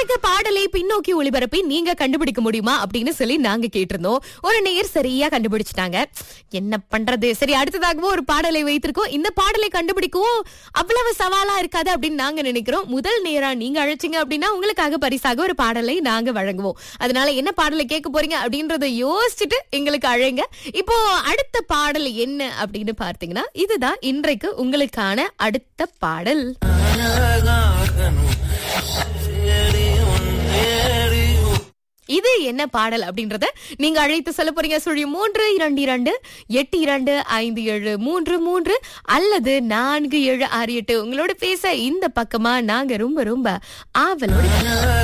இன்றைக்கு பாடலை பின்னோக்கி ஒளிபரப்பி நீங்க கண்டுபிடிக்க முடியுமா அப்படின்னு சொல்லி நாங்க கேட்டிருந்தோம் ஒரு நேர் சரியா கண்டுபிடிச்சிட்டாங்க என்ன பண்றது சரி அடுத்ததாகவும் ஒரு பாடலை வைத்திருக்கோம் இந்த பாடலை கண்டுபிடிக்கவும் அவ்வளவு சவாலா இருக்காது அப்படின்னு நாங்க நினைக்கிறோம் முதல் நேரா நீங்க அழைச்சிங்க அப்படின்னா உங்களுக்காக பரிசாக ஒரு பாடலை நாங்க வழங்குவோம் அதனால என்ன பாடலை கேட்க போறீங்க அப்படின்றத யோசிச்சுட்டு எங்களுக்கு அழைங்க இப்போ அடுத்த பாடல் என்ன அப்படின்னு பார்த்தீங்கன்னா இதுதான் இன்றைக்கு உங்களுக்கான அடுத்த பாடல் இது என்ன பாடல் அப்படின்றத நீங்க அழைத்து சொல்ல போறீங்க சுழி மூன்று இரண்டு இரண்டு எட்டு இரண்டு ஐந்து ஏழு மூன்று மூன்று அல்லது நான்கு ஏழு ஆறு எட்டு உங்களோட பேச இந்த பக்கமா நாங்க ரொம்ப ரொம்ப ஆவலோட